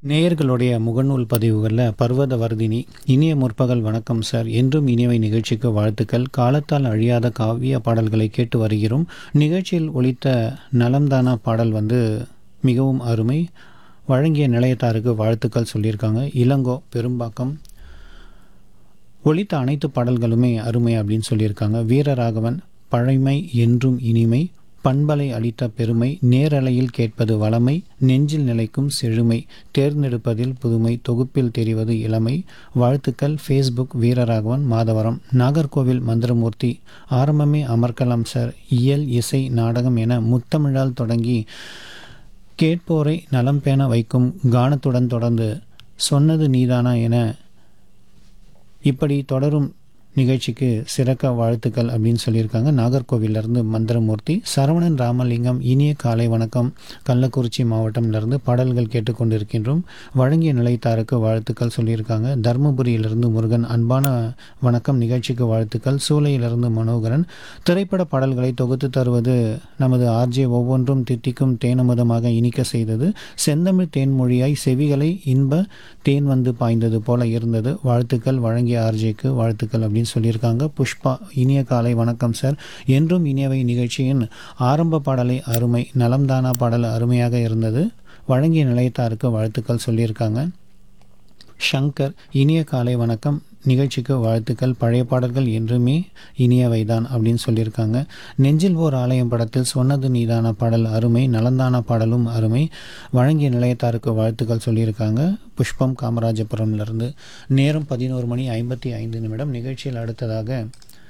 நேயர்களுடைய முகநூல் பதிவுகளில் பர்வத வர்தினி இனிய முற்பகல் வணக்கம் சார் என்றும் இனியவை நிகழ்ச்சிக்கு வாழ்த்துக்கள் காலத்தால் அழியாத காவிய பாடல்களை கேட்டு வருகிறோம் நிகழ்ச்சியில் ஒலித்த நலம்தானா பாடல் வந்து மிகவும் அருமை வழங்கிய நிலையத்தாருக்கு வாழ்த்துக்கள் சொல்லியிருக்காங்க இளங்கோ பெரும்பாக்கம் ஒலித்த அனைத்து பாடல்களுமே அருமை அப்படின்னு சொல்லியிருக்காங்க வீரராகவன் பழைமை என்றும் இனிமை பண்பலை அளித்த பெருமை நேரலையில் கேட்பது வளமை நெஞ்சில் நிலைக்கும் செழுமை தேர்ந்தெடுப்பதில் புதுமை தொகுப்பில் தெரிவது இளமை வாழ்த்துக்கள் ஃபேஸ்புக் வீரராகவன் மாதவரம் நாகர்கோவில் மந்திரமூர்த்தி ஆரம்பமே அமர்க்கலாம் சார் இயல் இசை நாடகம் என முத்தமிழால் தொடங்கி கேட்போரை நலம் பேண வைக்கும் கானத்துடன் தொடர்ந்து சொன்னது நீதானா என இப்படி தொடரும் நிகழ்ச்சிக்கு சிறக்க வாழ்த்துக்கள் அப்படின்னு சொல்லியிருக்காங்க நாகர்கோவிலிருந்து மந்திரமூர்த்தி சரவணன் ராமலிங்கம் இனிய காலை வணக்கம் கள்ளக்குறிச்சி மாவட்டம்லேருந்து பாடல்கள் கேட்டுக்கொண்டிருக்கின்றோம் வழங்கிய நிலைத்தாருக்கு வாழ்த்துக்கள் சொல்லியிருக்காங்க தருமபுரியிலிருந்து முருகன் அன்பான வணக்கம் நிகழ்ச்சிக்கு வாழ்த்துக்கள் சூளையிலிருந்து மனோகரன் திரைப்பட பாடல்களை தொகுத்து தருவது நமது ஆர்ஜே ஒவ்வொன்றும் தித்திக்கும் தேனமுதமாக இனிக்க செய்தது செந்தமிழ் தேன்மொழியாய் செவிகளை இன்ப தேன் வந்து பாய்ந்தது போல இருந்தது வாழ்த்துக்கள் வழங்கிய ஆர்ஜேக்கு வாழ்த்துக்கள் அப்படின்னு சொல்லியிருக்காங்க புஷ்பா இனிய காலை வணக்கம் சார் என்றும் இனியவை நிகழ்ச்சியின் ஆரம்ப பாடலை அருமை நலம்தானா பாடல் அருமையாக இருந்தது வழங்கிய நிலையத்தாருக்கு வாழ்த்துக்கள் சொல்லியிருக்காங்க ஷங்கர் இனிய காலை வணக்கம் நிகழ்ச்சிக்கு வாழ்த்துக்கள் பழைய பாடல்கள் என்றுமே இனியவைதான் அப்படின்னு சொல்லியிருக்காங்க நெஞ்சில் ஓர் ஆலயம் படத்தில் சொன்னது நீதான பாடல் அருமை நலந்தான பாடலும் அருமை வழங்கிய நிலையத்தாருக்கு வாழ்த்துக்கள் சொல்லியிருக்காங்க புஷ்பம் காமராஜபுரம்லேருந்து நேரம் பதினோரு மணி ஐம்பத்தி ஐந்து நிமிடம் நிகழ்ச்சியில் அடுத்ததாக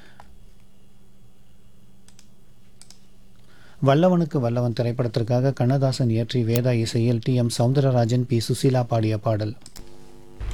வல்லவனுக்கு வல்லவன் திரைப்படத்திற்காக கண்ணதாசன் இயற்றி வேதா இசையில் T M Soundararajan P Susheela பாடிய பாடல்